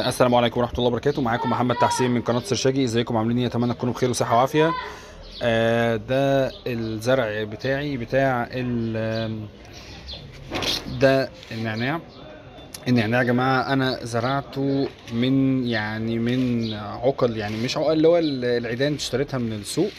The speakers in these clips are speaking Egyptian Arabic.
السلام عليكم ورحمه الله وبركاته معاكم محمد تحسين من قناه سرشاجي ازيكم عاملين ايه اتمنى تكونوا بخير وصحه وعافيه آه ده الزرع بتاعي بتاع ال ده النعناع النعناع يا جماعه انا زرعته من يعني من عقل يعني مش عقل اللي هو العيدان اشتريتها من السوق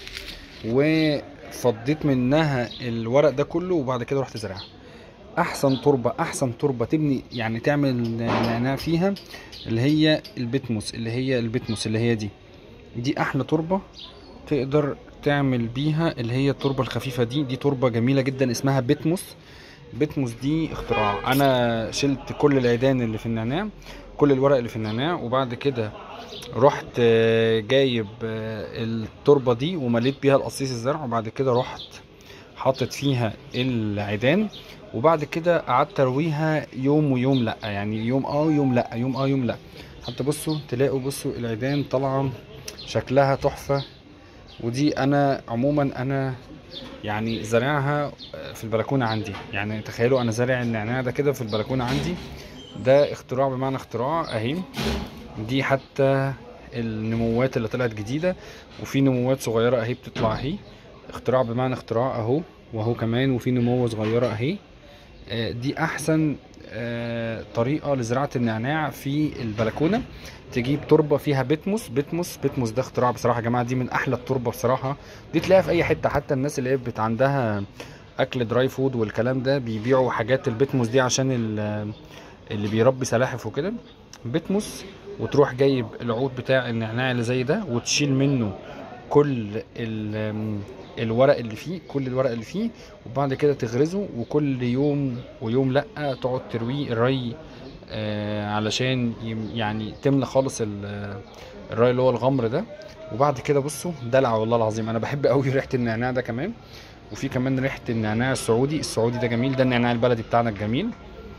وفضيت منها الورق ده كله وبعد كده رحت زرعها احسن تربه احسن تربه تبني يعني تعمل نعناع فيها اللي هي البتموس اللي هي البتموس اللي هي دي دي احلى تربه تقدر تعمل بيها اللي هي التربه الخفيفه دي دي تربه جميله جدا اسمها بتموس بتموس دي اختراع انا شلت كل العيدان اللي في النعناع كل الورق اللي في النعناع وبعد كده رحت آه، جايب آه، التربه دي ومليت بيها القصيص الزرع وبعد كده رحت حاطط فيها العيدان وبعد كده قعدت ارويها يوم ويوم لا يعني يوم اه ويوم لا يوم اه يوم لا حتى بصوا تلاقوا بصوا العيدان طالعه شكلها تحفه ودي انا عموما انا يعني زارعها في البلكونه عندي يعني تخيلوا انا زارع النعناع ده كده في البلكونه عندي ده اختراع بمعنى اختراع اهي دي حتى النموات اللي طلعت جديده وفي نموات صغيره اهي بتطلع اهي اختراع بمعنى اختراع اهو واهو كمان وفي نموه صغيره اهي آه، دي احسن آه، طريقه لزراعه النعناع في البلكونه تجيب تربه فيها بتموس بتموس بتموس ده اختراع بصراحه يا جماعه دي من احلى التربه بصراحه دي تلاقيها في اي حته حتى الناس اللي هي بت عندها اكل دراي فود والكلام ده بيبيعوا حاجات البتموس دي عشان ال- اللي بيربي سلاحف وكده بتموس وتروح جايب العود بتاع النعناع اللي زي ده وتشيل منه كل ال- الورق اللي فيه كل الورق اللي فيه وبعد كده تغرزه وكل يوم ويوم لا تقعد ترويه الري آه علشان يم- يعني تملى خالص ال- الري اللي هو الغمر ده وبعد كده بصوا دلع والله العظيم انا بحب قوي ريحه النعناع ده كمان وفي كمان ريحه النعناع السعودي السعودي ده جميل ده النعناع البلدي بتاعنا الجميل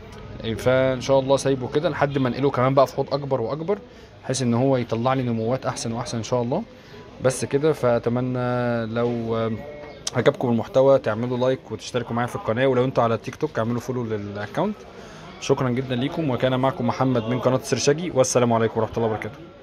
فان شاء الله سايبه كده لحد ما انقله كمان بقى في حوض اكبر واكبر بحيث ان هو يطلع لي نموات احسن واحسن ان شاء الله بس كده فاتمنى لو آه، عجبكم المحتوى تعملوا لايك وتشتركوا معايا في القناه ولو انتوا على التيك توك اعملوا فولو للاكونت شكرا جدا ليكم وكان معكم محمد من قناه سرشاجي والسلام عليكم ورحمه الله وبركاته